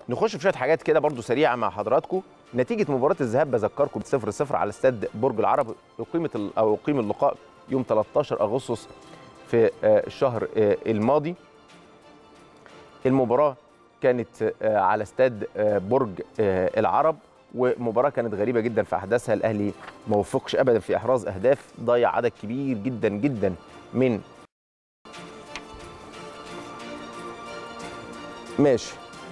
نخش في شويه حاجات كده برضو سريعه مع حضراتكم نتيجه مباراه الذهاب بذكركم 0 0 على استاد برج العرب اقيمت ال- او اقيم اللقاء يوم 13 اغسطس في آه، الشهر آه، الماضي المباراه كانت آه، على استاد آه، برج آه، العرب ومباراه كانت غريبه جدا في احداثها الاهلي ما وفقش ابدا في احراز اهداف ضيع عدد كبير جدا جدا من ماشي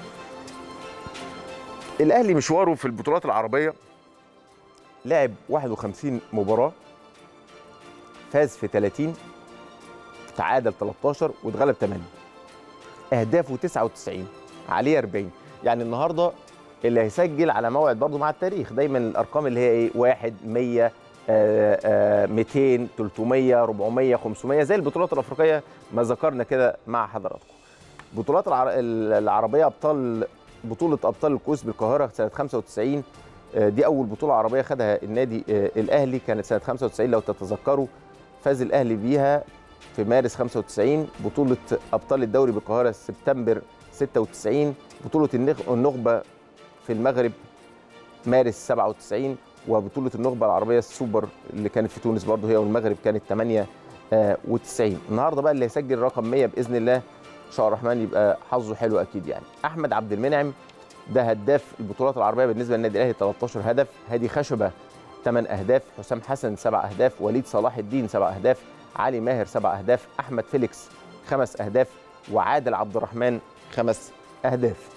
الاهلي مشواره في البطولات العربيه لعب 51 مباراه فاز في 30 تعادل 13 واتغلب 8 اهدافه 99 عليه 40 يعني النهارده اللي هيسجل على موعد برضه مع التاريخ دايما الارقام اللي هي ايه 1 100 آه، آه، 200 300 400 500 زي البطولات الافريقيه ما ذكرنا كده مع حضراتكم بطولات العر... العربيه ابطال بطوله ابطال الكؤوس بالقاهره سنه 95 آه، دي اول بطوله عربيه خدها النادي آه، الاهلي كانت سنه 95 لو تتذكروا فاز الاهلي بيها في مارس 95 بطوله ابطال الدوري بالقاهره سبتمبر 96 بطوله النخ- النخبه في المغرب مارس 97 وبطوله النخبه العربيه السوبر اللي كانت في تونس برضه هي والمغرب كانت 98 النهارده بقى اللي هيسجل رقم 100 باذن الله ان شاء الله الرحمن يبقى حظه حلو اكيد يعني احمد عبد المنعم ده هداف البطولات العربيه بالنسبه للنادي الاهلي 13 هدف هادي خشبه 8 اهداف حسام حسن 7 اهداف وليد صلاح الدين 7 اهداف علي ماهر 7 اهداف احمد فيليكس 5 اهداف وعادل عبد الرحمن 5 اهداف